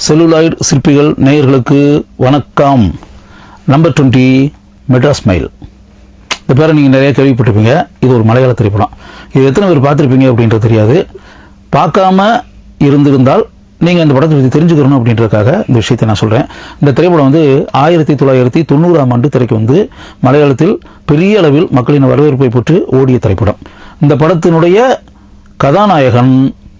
Celluloid சிற்பிகள் நேயர்களுக்கு வணக்கம் நம்பர் டுவெண்ட்டி மெட்ராஸ் மைல் இந்த பேரை நீங்கள் நிறைய கேள்விப்பட்டிருப்பீங்க இது ஒரு மலையாள திரைப்படம் இது எத்தனை பேர் பார்த்துருப்பீங்க அப்படின்றது தெரியாது பார்க்காம இருந்திருந்தால் நீங்கள் இந்த படத்தை பற்றி தெரிஞ்சுக்கணும் அப்படின்றதுக்காக இந்த விஷயத்தை நான் சொல்கிறேன் இந்த திரைப்படம் வந்து ஆயிரத்தி தொள்ளாயிரத்தி தொண்ணூறாம் ஆண்டு திரைக்கு வந்து மலையாளத்தில் பெரிய அளவில் மக்களின் வரவேற்பை பெற்று ஓடிய திரைப்படம் இந்த படத்தினுடைய கதாநாயகன்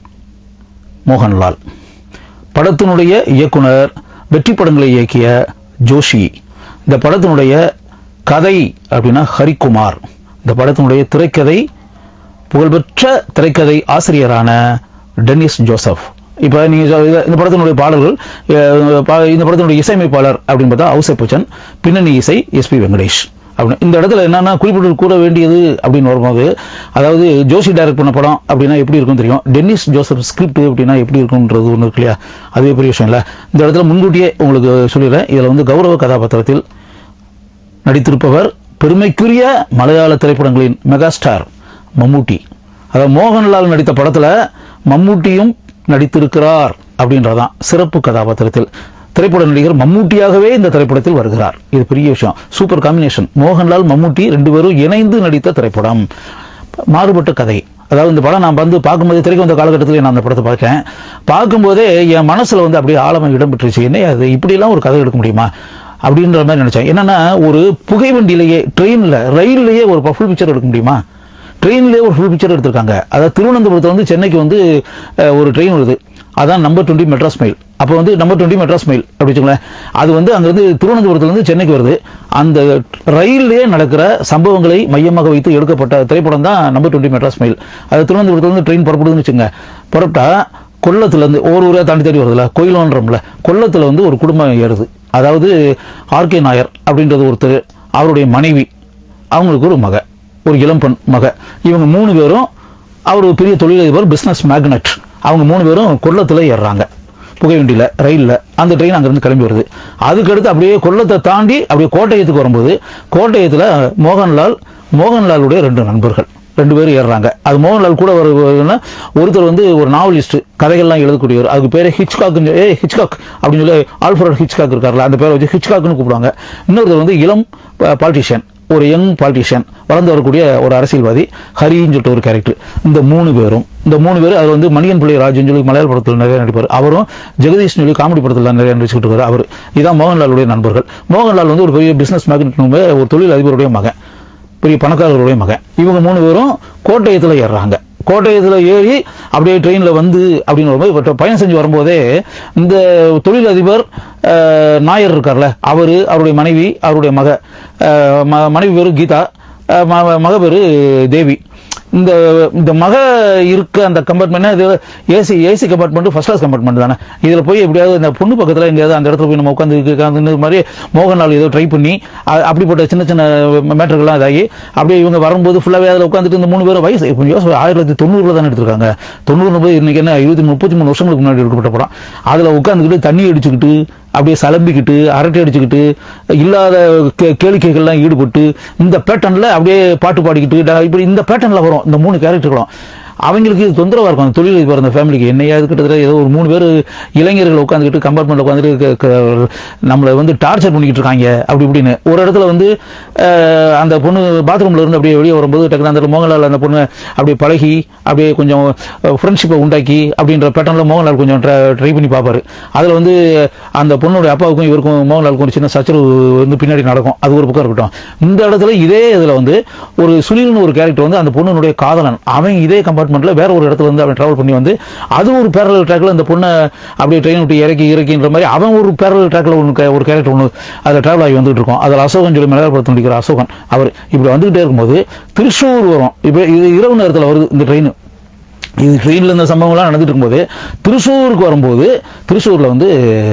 மோகன்லால் படத்தினுடைய இயக்குனர் வெற்றி படங்களை இயக்கிய ஜோஷி இந்த படத்தினுடைய கதை அப்படின்னா ஹரிக்குமார் இந்த படத்தினுடைய திரைக்கதை புகழ்பெற்ற திரைக்கதை ஆசிரியரான டென்னிஸ் ஜோசப் இப்ப நீங்க சொ- இத- இந்த படத்தினுடைய பாடல்கள் அஹ், பா- இந்த படத்தினுடைய இசையமைப்பாளர் அப்படின்னு பார்த்தா ஔசப் பச்சன் பின்னணி இசை எஸ்பி வெங்கடேஷ் அப்படின்னு இந்த இடத்துல என்னன்னா குறிப்பிட்டு கூற வேண்டியது அப்படின்னு வரும்போது அதாவது ஜோஷி டைரக்ட் பண்ண படம் அப்படின்னா எப்படி இருக்கும் தெரியும் டென்னிஸ் ஜோசப் ஸ்கிரிப்ட் அப்படின்னா எப்படி இருக்கும்ன்றது ஒன்று இருக்கு இல்லையா அதுவே பெரிய விஷயம் இல்ல இந்த இடத்துல முன்கூட்டியே உங்களுக்கு சொல்லிடுறேன் இதுல வந்து கௌரவ கதாபாத்திரத்தில் நடித்திருப்பவர் பெருமைக்குரிய மலையாள திரைப்படங்களின் மெகாஸ்டார் மம்மூட்டி அதாவது மோகன்லால் நடித்த படத்துல மம்மூட்டியும் நடித்திருக்கிறார் அப்படின்றதான் சிறப்பு கதாபாத்திரத்தில் திரைப்பட நடிகர் மம்மூட்டியாகவே இந்த திரைப்படத்தில் வருகிறார் இது பெரிய விஷயம் சூப்பர் காம்பினேஷன் மோகன்லால் மம்மூட்டி ரெண்டு பேரும் இணைந்து நடித்த திரைப்படம் மாறுபட்ட கதை அதாவது இந்த படம் நான் வந்து பார்க்கும்போது திரைக்கு வந்த காலகட்டத்தில் நான் அந்த படத்தை பார்த்தேன் பார்க்கும்போதே என் மனசுல வந்து அப்படியே ஆழமா இடம் பெற்றுச்சு என்ன அது இப்படியெல்லாம் ஒரு கதை எடுக்க முடியுமா அப்படின்ற மாதிரி நினைச்சேன் என்னன்னா ஒரு புகை வண்டியிலேயே ட்ரெயின்ல ரயில்லையே ஒரு ஃபுல் பிக்சர் எடுக்க முடியுமா ட்ரெயின்லேயே ஒரு ஃபுல் பிக்சர் எடுத்திருக்காங்க அதாவது திருவனந்தபுரத்துல வந்து சென்னைக்கு வந்து அஹ், ஒரு ட்ரெயின் வருது அதான் நம்பர் டுவெண்ட்டி மெட்ராஸ் மெயில் அப்போ வந்து நம்பர் டுவெண்ட்டி மெட்ராஸ் மெயில் அப்படி வச்சுங்களேன் அது வந்து அங்கிருந்து திருவனந்தபுரத்துல இருந்து சென்னைக்கு வருது அந்த ரயில்லே நடக்கிற சம்பவங்களை மையமாக வைத்து எடுக்கப்பட்ட திரைப்படம் தான் நம்பர் டுவெண்ட்டி மெட்ராஸ் மெயில் அது திருவனந்தபுரத்துல இருந்து ட்ரெயின் புறப்படுதுன்னு வச்சுங்க புறப்பட்டா கொல்லத்துல இருந்து ஒரு ஊரா தாண்டி தேடி வருதுல கோயிலோன்றம்ல கொல்லத்துல வந்து ஒரு குடும்பம் ஏறுது அதாவது ஆர்கே நாயர் அப்படின்றது ஒருத்தர் அவருடைய மனைவி அவங்களுக்கு ஒரு மக ஒரு இளம்பெண் மக இவங்க மூணு பேரும் அவர் ஒரு பெரிய தொழிலதிபர் பிசினஸ் மேக்னட் அவங்க மூணு பேரும் கொல்லத்துல ஏறுறாங்க புகை வண்டியில ரயில்ல அந்த ட்ரெயின் அங்கிருந்து கிளம்பி வருது அதுக்கடுத்து அப்படியே கொல்லத்தை தாண்டி அப்படியே கோட்டயத்துக்கு வரும்போது கோட்டயத்துல மோகன்லால் மோகன்லாலுடைய ரெண்டு நண்பர்கள் ரெண்டு பேரும் ஏறுறாங்க அது மோகன்லால் கூட வருவதுன்னா ஒருத்தர் வந்து ஒரு நாவலிஸ்ட் கதைகள்லாம் எழுதக்கூடியவர் அதுக்கு பேரு ஹிச்காக் ஏ ஹிச்காக் அப்படின்னு சொல்லி ஆல்ஃபரட் ஹிச்காக் இருக்கார்ல அந்த பேரை வச்சு ஹிச்காக்னு கூப்பிடுவாங்க இன்னொருத்தர் வந்து இளம் பாலிட்டிஷியன் ஒரு யங் பாலிட்டிஷியன் வளர்ந்து வரக்கூடிய ஒரு அரசியல்வாதி ஹரின்னு சொல்லிட்டு ஒரு கேரக்டர் இந்த மூணு பேரும் இந்த மூணு பேர் அது வந்து மணியன் பிள்ளை ராஜன் சொல்லி மலையாள படத்தில் நிறைய நடிப்பார் அவரும் ஜெகதீஷ் சொல்லி காமெடி படத்தில் நிறைய நடிச்சுட்டு இருக்காரு அவர் இதான் மோகன்லாலுடைய நண்பர்கள் மோகன்லால் வந்து ஒரு பெரிய பிசினஸ் மேக்னட் ஒரு தொழில் அதிபருடைய மகன் பெரிய பணக்காரர்களுடைய மகன் இவங்க மூணு பேரும் கோட்டயத்துல ஏறுறாங்க கோட்டயத்துல ஏறி அப்படியே ட்ரெயின்ல வந்து அப்படின்னு வரும்போது இப்ப பயணம் செஞ்சு வரும்போதே இந்த தொழிலதிபர் அஹ், நாயர் இருக்கார்ல அவரு அவருடைய மனைவி அவருடைய மக அஹ், ம- மனைவி பேரு கீதா அஹ், ம- மக பேரு தேவி இந்த இந்த மக இருக்க அந்த கம்பார்ட்மெண்ட் இது AC AC compartment first class compartment தானே இதுல போய் எப்படியாவது இந்த பொண்ணு பக்கத்துல எங்கேயாவது அந்த இடத்துல போய் நம்ம உட்காந்து உட்காந்து மாதிரி மோகன்லால் ஏதோ ட்ரை பண்ணி அ- அப்படிப்பட்ட சின்ன சின்ன மேட்டர்கள்லாம் இதாகி அப்படியே இவங்க வரும்போது ஃபுல்லாவே அதில் உட்காந்துட்டு இந்த மூணு பேரும் வயசு இப்போ யோசி ஆயிரத்தி தொள்ளாயிரத்தி தொண்ணூறுல தானே எடுத்திருக்காங்க தொண்ணூறு போய் இன்னைக்கு என்ன இருபத்தி முப்பத்தி மூணு வருஷங்களுக்கு முன்னாடி எடுக்கப்பட்ட படம் அதுல உட்காந்துக்கிட்டு தண்ணி அடிச்சுக்கிட்டு அப்படியே சலம்பிக்கிட்டு அரட்டை அடிச்சுக்கிட்டு இல்லாத கே- கேளிக்கைகள்லாம் ஈடுபட்டு இந்த பேட்டர்ன்ல அப்படியே பாட்டு பாடிக்கிட்டு ட- இப்படி இந்த பேட்டர்ன்ல வரும் இந்த மூணு கேரக்டர்களும் அவங்களுக்கு இது தொந்தரவா இருக்கும் அந்த தொழிலதிபர் அந்த ஃபேமிலிக்கு என்னையா இது கிட்டத்தட்ட ஏதோ ஒரு மூணு பேர் இளைஞர்கள் உட்காந்துக்கிட்டு கம்பார்ட்மெண்ட்ல உட்காந்துட்டு நம்மளை வந்து டார்ச்சர் பண்ணிக்கிட்டு இருக்காங்க அப்படி இப்படின்னு ஒரு இடத்துல வந்து அஹ், அந்த பொண்ணு பாத்ரூம்ல இருந்து அப்படியே வெளியே வரும்போது டக்குனு அந்த மோகன்லால் அந்த பொண்ணு அப்படியே பழகி அப்படியே கொஞ்சம் ஃப்ரெண்ட்ஷிப்பை உண்டாக்கி அப்படின்ற பேட்டர்ன்ல மோகன்லால் கொஞ்சம் ட்ரை பண்ணி பார்ப்பாரு அதுல வந்து அந்த பொண்ணுடைய அப்பாவுக்கும் இவருக்கும் மோகன்லாலுக்கும் ஒரு சின்ன சச்சரவு வந்து பின்னாடி நடக்கும் அது ஒரு பக்கம் இருக்கட்டும் இந்த இடத்துல இதே இதுல வந்து ஒரு சுனில்னு ஒரு கேரக்டர் வந்து அந்த பொண்ணுடைய காதலன் அவன் இதே கம்பார்ட்மெண்ட்ல வேற ஒரு இடத்துல வந்து அவன் டிராவல் பண்ணி வந்து அது ஒரு பேரல் ட்ராக்ல அந்த பொண்ணை அப்படியே ட்ரெயின் விட்டு இறக்கி இறக்கின்ற மாதிரி அவன் ஒரு பேரல் ட்ராக்ல ஒன்று ஒரு கேரக்டர் ஒன்று அதில் டிராவல் ஆகி வந்துட்டு இருக்கும் அதில் அசோகன் சொல்லி மலையாள படத்தில் நடிக்கிற அசோகன் அவர் இப்படி வந்துகிட்டே இருக்கும்போது திருச்சூர் வரும் இப்போ இது இரவு நேரத்தில் வருது இந்த ட்ரெயின் இது ட்ரெயினில் இந்த சம்பவங்கள்லாம் நடந்துட்டு இருக்கும்போது திருச்சூருக்கு வரும்போது திருச்சூர்ல வந்து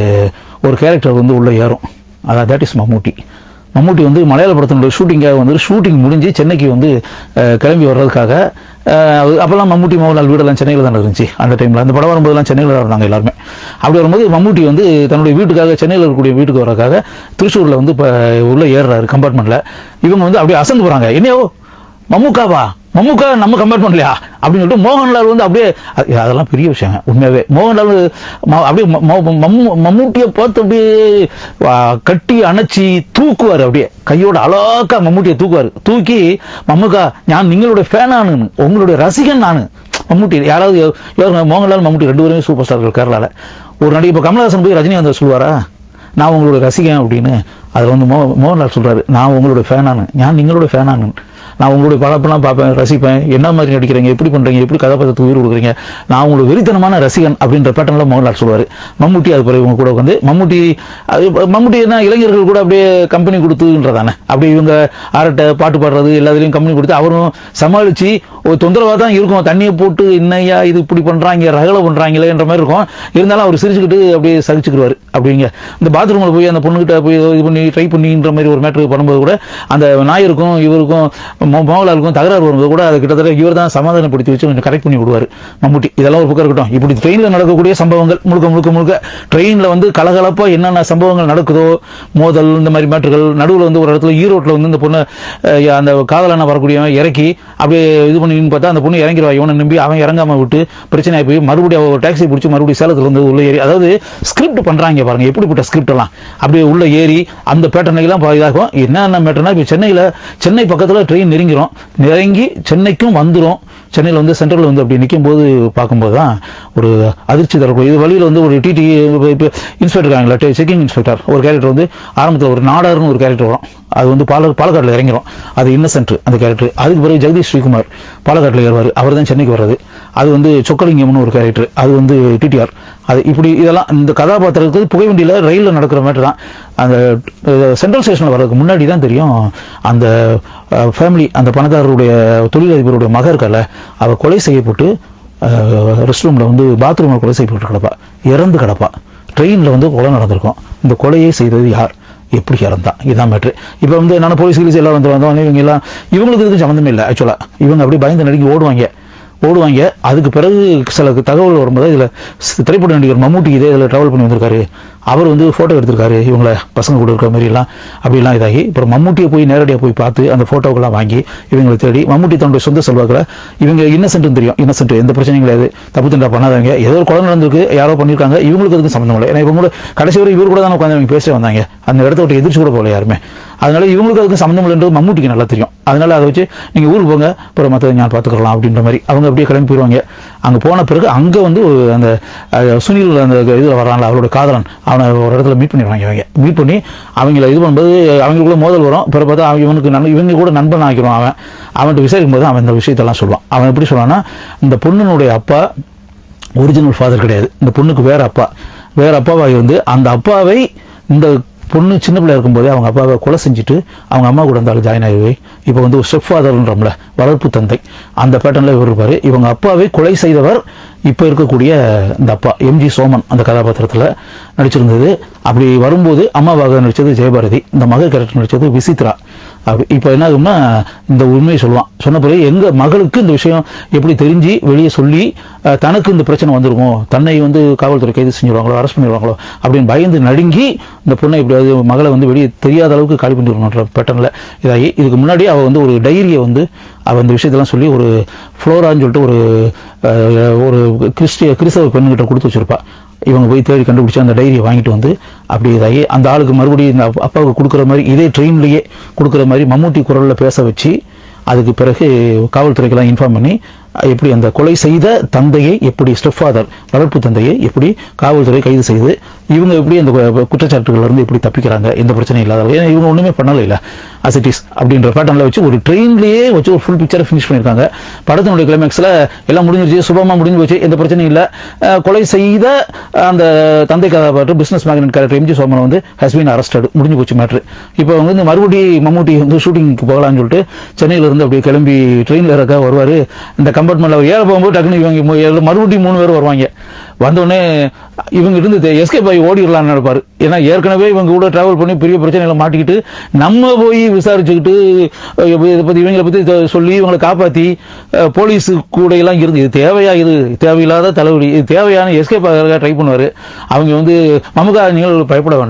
ஒரு கேரக்டர் வந்து உள்ள ஏறும் அதான் தட் இஸ் மம்மூட்டி மம்மூட்டி வந்து மலையாள படத்தினுடைய ஷூட்டிங்காக வந்து ஷூட்டிங் முடிஞ்சு சென்னைக்கு வந்து அஹ், கிளம்பி வர்றதுக்காக அஹ், அது- அப்பெல்லாம் மம்மூட்டி மோகன்லால் வீடெல்லாம் சென்னையில் தானே இருந்துச்சு அந்த டைம்ல அந்த படம் வரும்போதெல்லாம் சென்னையில் தான் இருந்தாங்க எல்லாருமே அப்படி வரும்போது மம்மூட்டி வந்து தன்னுடைய வீட்டுக்காக சென்னையில் இருக்கக்கூடிய வீட்டுக்கு வரக்காக திருச்சூர்ல வந்து இப்போ உள்ள ஏறுறாரு கம்பார்ட்மெண்ட்ல இவங்க வந்து அப்படியே அசந்து போறாங்க என்னையோ மம்முக்காவா மம்முக்கா நம்ம கம்பேர் பண்ணலையா அப்படின்னு சொல்லிட்டு மோகன்லால் வந்து அப்படியே அது- அதெல்லாம் பெரிய விஷயம் உண்மையாவே மோகன்லால் ம- அப்படியே ம- ம- மம்மு- மம்முட்டியை பார்த்து அப்படியே ஆ, கட்டி அணைச்சி தூக்குவார் அப்படியே கையோட அழகா மம்முட்டியை தூக்குவார் தூக்கி மம்முக்கா நான் നിങ്ങളുടെ ஃபேனானு உங்களுடைய ரசிகன் நானு மம்முட்டி யாராவது யாருங்க மோகன்லால் மம்முட்டி ரெண்டு பேருமே சூப்பர் ஸ்டார்கள் கேரளால ஒரு நடிகை இப்போ கமலஹாசன் போய் ரஜினிகாந்த் சொல்லுவாரா நான் உங்களுடைய ரசிகன் அப்படின்னு அதில் வந்து மோ மோகன்லால் சொல்றாரு நான் உங்களுடைய ஃபேனானு நான் നിങ്ങളുടെ ஃபேனானு நான் உங்களுடைய படப்பெல்லாம் பார்ப்பேன் ரசிப்பேன் என்ன மாதிரி நடிக்கிறீங்க எப்படி பண்றீங்க எப்படி கதாபாத்திரத்துக்கு உயிர் கொடுக்குறீங்க நான் உங்களுக்கு வெறித்தனமான ரசிகன் அப்படின்ற பேட்டர்ல மோகன்லால் சொல்லுவாரு மம்முட்டி அது பிறகு இவங்க கூட வந்து மம்முட்டி அது இப்ப மம்முட்டி என்ன இளைஞர்கள் கூட அப்படியே கம்பெனி கொடுத்துன்றதானே அப்படி இவங்க அரட்டை பாட்டு பாடுறது எல்லாத்துலயும் கம்பெனி கொடுத்து அவரும் சமாளிச்சு ஒரு தொந்தரவா தான் இருக்கும் தண்ணியை போட்டு என்னையா இது இப்படி பண்றாங்க ரகலை பண்றாங்களேன்ற மாதிரி இருக்கும் இருந்தாலும் அவர் சிரிச்சுக்கிட்டு அப்படியே சகிச்சுக்கிடுவாரு அப்படிங்க இந்த பாத்ரூம்ல போய் அந்த பொண்ணுகிட்ட போய் ஏதோ இது பண்ணி ட்ரை பண்ணின்ற மாதிரி ஒரு மேட்ருக்கு பண்ணும்போது கூட அந்த நாயருக்கும் இவருக்கும் மோ- மோகன்லாலுக்கும் தகராறு வரும்போது கூட அது கிட்டத்தட்ட இவர் தான் சமாதானப்படுத்தி வச்சு கொஞ்சம் கரெக்ட் பண்ணி விடுவாரு மம்முட்டி இதெல்லாம் ஒரு பக்கம் இருக்கட்டும் இப்படி ட்ரெயின்ல நடக்கக்கூடிய சம்பவங்கள் முழுக்க முழுக்க முழுக்க ட்ரெயின்ல வந்து கலகலப்பா என்னென்ன சம்பவங்கள் நடக்குதோ மோதல் இந்த மாதிரி மேட்டர்கள் நடுவுல வந்து ஒரு இடத்துல ஈரோட்ல வந்து இந்த பொண்ணு அஹ், அந்த காதலான வரக்கூடியவன் இறக்கி அப்படியே இது பண்ணின்னு பார்த்தா அந்த பொண்ணு இறங்கிடுவா இவனை நம்பி அவன் இறங்காம விட்டு பிரச்சனை போய் மறுபடியும் அவ டாக்ஸி பிடிச்சி மறுபடியும் சேலத்துல வந்து உள்ள ஏறி அதாவது ஸ்கிரிப்ட் பண்றாங்க பாருங்க எப்படிப்பட்ட ஸ்கிரிப்ட் எல்லாம் அப்படியே உள்ள ஏறி அந்த பேட்டர்னைக்கு எல்லாம் இதாகும் என்னென்ன மேட்டர்னா இப்போ சென்னையில சென்னை பக்கத்துல ட்ரெயின் நெருங்கிரும் நெருங்கி சென்னைக்கும் வந்துரும் சென்னையில் வந்து சென்ட்ரல் வந்து அப்படி நிற்கும் போது பார்க்கும்போது தான் ஒரு அதிர்ச்சி தரக்கூடிய இது வழியில் வந்து ஒரு டிடி இப்போ இன்ஸ்பெக்டர் இருக்காங்களா செக்கிங் இன்ஸ்பெக்டர் ஒரு கேரக்டர் வந்து ஆரம்பத்தில் ஒரு நாடார்னு ஒரு கேரக்டர் வரும் அது வந்து பால பாலக்காட்டில் இறங்கிரும் அது இன்னசென்ட் அந்த கேரக்டர் அதுக்கு பிறகு ஜெகதீஷ் ஸ்ரீகுமார் பாலக்காட்டில் ஏறுவார் அவர் தான் சென்னைக்கு வர்றது அது வந்து சொக்கலிங்கம்னு ஒரு கேரக்டர் அது வந்து டிடிஆர் அது இப்படி இதெல்லாம் இந்த கதாபாத்திரத்துக்கு புகைவண்டியில் ரயிலில் நடக்கிற மாதிரி தான் அந்த சென்ட்ரல் ஸ்டேஷனில் வர்றதுக்கு முன்னாடி தான் தெரியும் அந்த ஃபேமிலி அந்த பணக்காரருடைய தொழிலதிபருடைய மக இருக்கல அவ கொலை செய்யப்பட்டு ரெஸ்ட் ரூமில் வந்து பாத்ரூமில் கொலை செய்யப்பட்டு கிடப்பா இறந்து கிடப்பா ட்ரெயினில் வந்து கொலை நடந்திருக்கும் இந்த கொலையை செய்தது யார் எப்படி இறந்தா இதான் மேட்ரு இப்போ வந்து என்னென்ன போலீஸ் கிலீஸ் எல்லாம் வந்து வந்தவங்க இவங்க எல்லாம் இவங்களுக்கு இதுக்கு சம்மந்தமே இல்லை ஆக்சுவலாக இவங்க அப்படியே பயந்து நடுங்கி ஓடுவாங்க ஓடுவாங்க அதுக்கு பிறகு சில தகவல் வரும்போது இதுல ஸ்- திரைப்பட நடிகர் மம்முட்டி இதே இதில் டிராவல் பண்ணி வந்திருக்காரு அவர் வந்து போட்டோ எடுத்திருக்காரு இவங்கள பசங்க கூட இருக்கிற மாதிரி எல்லாம் அப்படிலாம் இதாகி அப்புறம் மம்முட்டியை போய் நேரடியாக போய் பார்த்து அந்த போட்டோக்கெல்லாம் வாங்கி இவங்களை தேடி மம்முட்டி தன்னுடைய சொந்த செல்வாக்கில் இவங்க இன்னசென்ட் தெரியும் இன்னசென்ட் எந்த பிரச்சனையும் கிடையாது தப்பு தண்டா பண்ணாதவங்க ஏதோ ஒரு குழந்தை நடந்திருக்கு யாரோ பண்ணியிருக்காங்க இவங்களுக்கு அதுக்கு சம்மந்தம் இல்லை ஏன்னா இவங்க கூட கடைசி வரை இவர் கூட தான் உட்காந்து அவங்க பேச வந்தாங்க அந்த இடத்த விட்டு எதிர்த்து கூட போகல யாருமே அதனால இவங்களுக்கு அதுக்கு சம்மந்தம் இல்லைன்றது மம்முட்டிக்கு நல்லா தெரியும் அதனால அதை வச்சு நீங்க ஊருக்கு போங்க அப்புறம் மற்ற நான் பார்த்துக்கலாம் அப்படின்ற மாதிரி அவங்க அப்படியே கிளம்பி போயிடுவாங்க அங்க போன பிறகு அங்க வந்து ஒரு அந்த அஹ், சுனில் அந்த இதுல வரான்ல அவரோட காதலன் அவனை ஒரு இடத்துல மீட் பண்ணிடுவாங்க இவங்க மீட் பண்ணி அவங்கள இது பண்ணும்போது அவங்களுக்குள்ள மோதல் வரும் பிறகு பார்த்தா அவன் இவனுக்கு நன் இவங்க கூட நண்பன் ஆக்கிடுவான் அவன் அவன்கிட்ட விசாரிக்கும் போது அவன் இந்த விஷயத்தெல்லாம் சொல்லுவான் அவன் எப்படி சொல்லுவான்னா இந்த பொண்ணுனுடைய அப்பா ஒரிஜினல் ஃபாதர் கிடையாது இந்த பொண்ணுக்கு வேற அப்பா வேற அப்பாவாகி வந்து அந்த அப்பாவை இந்த பொண்ணு சின்ன பிள்ளையா இருக்கும்போதே அவங்க அப்பாவை கொலை செஞ்சுட்டு அவங்க அம்மா கூட இருந்தாலும் ஜாயின் ஆகி இப்போ வந்து ஒரு ஸ்டெப் ஃபாதர்ன்றோம்ல வளர்ப்பு தந்தை அந்த பேட்டர்ல இவர் இருப்பாரு இவங்க அப்பாவை கொலை செய்தவர் இப்ப இருக்கக்கூடிய இந்த அப்பா எம்ஜி சோமன் அந்த கதாபாத்திரத்துல நடிச்சிருந்தது அப்படி வரும்போது அம்மாவாக நடிச்சது ஜெயபாரதி இந்த மக கேரக்டர் நடிச்சது விசித்ரா அப்ப- இப்ப என்ன ஆகும்னா இந்த உண்மையை சொல்லுவான் சொன்ன பிறகு எங்க மகளுக்கு இந்த விஷயம் எப்படி தெரிஞ்சு வெளியே சொல்லி அஹ், தனக்கு இந்த பிரச்சனை வந்துருமோ தன்னை வந்து காவல்துறை கைது செஞ்சிருவாங்களோ அரெஸ்ட் பண்ணிடுவாங்களோ அப்படின்னு பயந்து நடுங்கி இந்த பொண்ணை எப்படியாவது மகளை வந்து வெளியே தெரியாத அளவுக்கு காலி பண்ணிடணுன்ற பேட்டர்ல இதாகி இதுக்கு முன்னாடி அவ வந்து ஒரு டைரியை வந்து அவ இந்த விஷயத்தெல்லாம் சொல்லி ஒரு ஃப்ளோரான்னு சொல்லிட்டு ஒரு அஹ், ஒரு கிறிஸ்டிய கிறிஸ்தவ பெண்ணுகிட்ட கொடுத்து வச்சிருப்பா இவங்க போய் தேடி கண்டுபிடிச்சு அந்த டைரியை வாங்கிட்டு வந்து அப்படி இதாகி அந்த ஆளுக்கு மறுபடியும் இந்த அப்பா- அப்பாவுக்கு கொடுக்குற மாதிரி இதே ட்ரெயின்லயே கொடுக்குற மாதிரி மம்முட்டி குரல்ல பேச வச்சு அதுக்கு பிறகு காவல்துறைக்கெல்லாம் இன்ஃபார்ம் பண்ணி எப்படி அந்த கொலை செய்த தந்தையை எப்படி ஸ்டெஃபாதர் வளர்ப்பு தந்தையை எப்படி காவல்துறை கைது செய்து இவங்க எப்படி அந்த கு- குற்றச்சாட்டுகள்ல இருந்து எப்படி தப்பிக்கிறாங்க எந்த பிரச்சனையும் இல்லாத அளவு. ஏன்னா இவங்க ஒண்ணுமே பண்ணல இல்ல அசிட்டிஸ் அப்படின்ற பேட்டர்ல வச்சு ஒரு ட்ரெயின்லயே வச்சு ஒரு ஃபுல் பிக்சரை ஃபினிஷ் பண்ணிருக்காங்க படத்தினுடைய கிளைமேக்ஸ்ல எல்லாம் முடிஞ்சிருச்சு சுபமா முடிஞ்சு போச்சு எந்த பிரச்சனையும் இல்ல அஹ், கொலை செய்த அந்த தந்தை கதாபாத்திரம் business magnate character MG Soman வந்து ஹஸ் பீன் அரஸ்டட் முடிஞ்சு போச்சு மேட்ரு இப்போ அவங்க வந்து மறுபடி மம்முட்டி வந்து ஷூட்டிங்க்கு போகலாம்னு சொல்லிட்டு சென்னையில இருந்து அப்படியே கிளம்பி ட்ரெயின்ல இருக்க வருவாரு இந்த கம்பார்ட்மெண்ட்ல அவர் ஏற போகும்போது டக்குனு இவங்க மு- எல்லாம் மறுபடியும் மூணு பேர் வருவாங்க வந்தோடனே இவங்க இருந்து எஸ்கேப் ஆகி ஓடிடலாம்னு நினைப்பாரு ஏன்னா ஏற்கனவே இவங்க கூட டிராவல் பண்ணி பெரிய பிரச்சனைகளை மாட்டிக்கிட்டு நம்ம போய் விசாரிச்சுக்கிட்டு அஹ், இதை பத்தி இவங்களை பத்தி தெ- சொல்லி இவங்களை காப்பாத்தி அஹ், போலீஸ் கூட எல்லாம் இருந்து இது தேவையா இது தேவையில்லாத தலைவலி இது தேவையான எஸ்கேப் ஆக ட்ரை பண்ணுவாரு அவங்க வந்து மமுகா நீங்கள் பயப்பட வேண்டாம்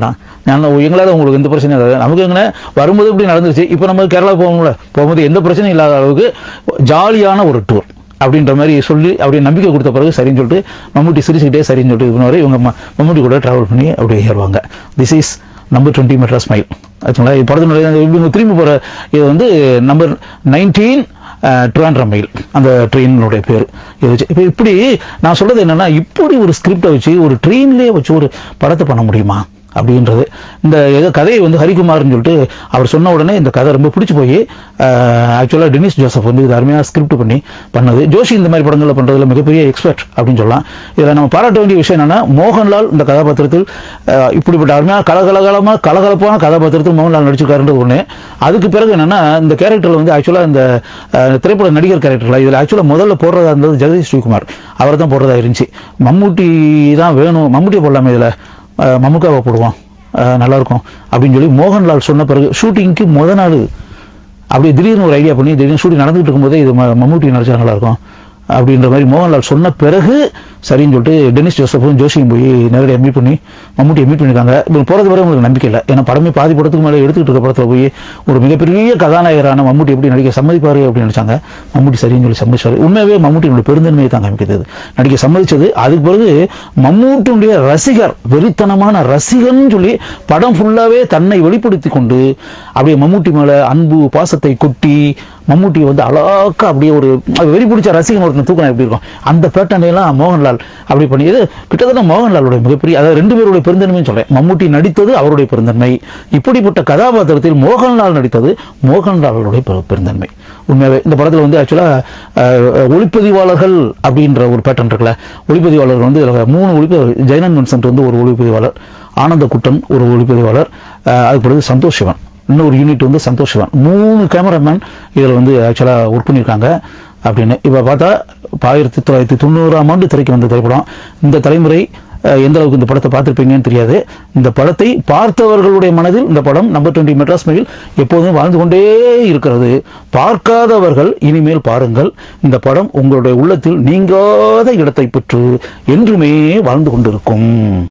நான் எங்களால் உங்களுக்கு எந்த பிரச்சனையும் இல்லை நமக்கு எங்கே வரும்போது இப்படி நடந்துருச்சு இப்போ நம்ம கேரளா போகணும்ல போகும்போது எந்த பிரச்சனையும் இல்லாத அளவுக்கு ஜாலியான ஒரு டூர் அப்படின்ற மாதிரி சொல்லி அப்படி நம்பிக்கை கொடுத்த பிறகு சரின்னு சொல்லிட்டு மம்முட்டி சிரிச்சுக்கிட்டே சரின்னு சொல்லிட்டு இவனவரை இவங்க ம- மம்முட்டி கூட டிராவல் பண்ணி அப்படியே ஏறுவாங்க this is number twenty Madras smile ஆச்சுங்களா இது படத்தினுடைய இவங்க திரும்பி போகிற இது வந்து நம்பர் நைன்டீன் ட்ரிவாண்ட்ரம் மைல் அந்த ட்ரெயினுடைய பேர் இது வச்சு இப்போ இப்படி நான் சொல்றது என்னன்னா இப்படி ஒரு ஸ்கிரிப்டை வச்சு ஒரு ட்ரெயின்லேயே வச்சு ஒரு படத்தை பண்ண முடியுமா அப்படின்றது இந்த ஏதோ கதையை வந்து ஹரிகுமார்னு சொல்லிட்டு அவர் சொன்ன உடனே இந்த கதை ரொம்ப பிடிச்சி போய் ஆக்சுவலாக டெனிஸ் ஜோசப் வந்து இது அருமையாக ஸ்கிரிப்ட் பண்ணி பண்ணது ஜோஷி இந்த மாதிரி படங்களை பண்ணுறதுல மிகப்பெரிய எக்ஸ்பர்ட் அப்படின்னு சொல்லலாம் இதில் நம்ம பாராட்ட வேண்டிய விஷயம் என்னன்னா மோகன்லால் இந்த கதாபாத்திரத்தில் அஹ், இப்படிப்பட்ட அருமையான கலகலகலமாக கலகலப்பான கதாபாத்திரத்தில் மோகன்லால் நடிச்சிருக்காருன்றது ஒன்று அதுக்கு பிறகு என்னன்னா இந்த கேரக்டர்ல வந்து ஆக்சுவலாக இந்த அஹ், திரைப்பட நடிகர் கேரக்டர்ல இதில் ஆக்சுவலாக முதல்ல போடுறதா இருந்தது ஜெகதீஷ் ஸ்ரீகுமார் அவர் தான் போடுறதா இருந்துச்சு மம்முட்டி தான் வேணும் மம்முட்டியை போடலாமே இதில் மம்முக்காவை போடுவோம் அஹ், நல்லா இருக்கும் அப்படின்னு சொல்லி மோகன்லால் சொன்ன பிறகு ஷூட்டிங்க்கு முத நாள் அப்படியே திடீர்னு ஒரு ஐடியா பண்ணி திடீர்னு ஷூட்டிங் நடந்துகிட்டு இருக்கும்போதே இது ம- மம்முட்டி நடிச்சா நல்லா இருக்கும் அப்படின்ற மாதிரி மோகன்லால் சொன்ன பிறகு சரின்னு சொல்லிட்டு டெனிஸ் ஜோசப்பும் ஜோஷியும் போய் நேரடியாக மீட் பண்ணி மம்முட்டியை மீட் பண்ணியிருக்காங்க இப்போ போகிறது வரை உங்களுக்கு நம்பிக்கை இல்லை ஏன்னா படமே பாதி படத்துக்கு மேலே எடுத்துக்கிட்டு இருக்க படத்தில் போய் ஒரு மிகப்பெரிய கதாநாயகரான மம்முட்டி எப்படி நடிக்க சம்மதிப்பாரு அப்படின்னு நினைச்சாங்க மம்முட்டி சரின்னு சொல்லி சம்மதிச்சாரு உண்மையாகவே மம்முட்டியோட பெருந்தன்மையை தான் காமிக்கிறது நடிக்க சம்மதிச்சது அதுக்கு பிறகு மம்மூட்டியுடைய ரசிகர் வெறித்தனமான ரசிகர்னு சொல்லி படம் ஃபுல்லாவே தன்னை வெளிப்படுத்தி கொண்டு அப்படியே மம்முட்டி மேல அன்பு பாசத்தை கொட்டி மம்முட்டி வந்து அழகா அப்படியே ஒரு வெறி பிடிச்ச ரசிகன் ஒருத்தன் தூக்கம் எப்படி இருக்கும் அந்த பேட்டர்னை எல்லாம் மோகன்லால் அப்படி பண்ணி இது கிட்டத்தட்ட மோகன்லாலுடைய மிகப்பெரிய அதாவது ரெண்டு பேருடைய பெருந்தன்மைன்னு சொல்றேன் மம்முட்டி நடித்தது அவருடைய பெருந்தன்மை இப்படிப்பட்ட கதாபாத்திரத்தில் மோகன்லால் நடித்தது மோகன்லாலுடைய பெரு- பெருந்தன்மை உண்மையாவே இந்த படத்துல வந்து ஆக்சுவலா ஒளிப்பதிவாளர்கள் அப்படின்ற ஒரு பேட்டர்ன் இருக்குல்ல ஒளிப்பதிவாளர்கள் வந்து இதுல மூணு ஒளிப்பதிவாளர் ஜெயனன் வின்சென்ட் வந்து ஒரு ஒளிப்பதிவாளர் ஆனந்த குட்டன் ஒரு ஒளிப்பதிவாளர் அஹ், அதுக்கு பிறகு சந்தோஷ் சிவன் இன்னொரு யூனிட் வந்து சந்தோஷ் சிவன் மூணு கேமராமேன் இதில் வந்து ஆக்சுவலாக ஒர்க் பண்ணியிருக்காங்க அப்படின்னு இப்போ பார்த்தா ஆயிரத்தி தொள்ளாயிரத்தி தொண்ணூறாம் ஆண்டு திரைக்கு வந்த திரைப்படம் இந்த தலைமுறை அஹ், எந்த அளவுக்கு இந்த படத்தை பார்த்திருப்பீங்கன்னு தெரியாது இந்த படத்தை பார்த்தவர்களுடைய மனதில் இந்த படம் நம்பர் டுவெண்ட்டி மெட்ராஸ் மெயில் எப்போதும் வாழ்ந்து கொண்டே இருக்கிறது பார்க்காதவர்கள் இனிமேல் பாருங்கள் இந்த படம் உங்களுடைய உள்ளத்தில் நீங்காத இடத்தை பெற்று என்றுமே வாழ்ந்து கொண்டிருக்கும்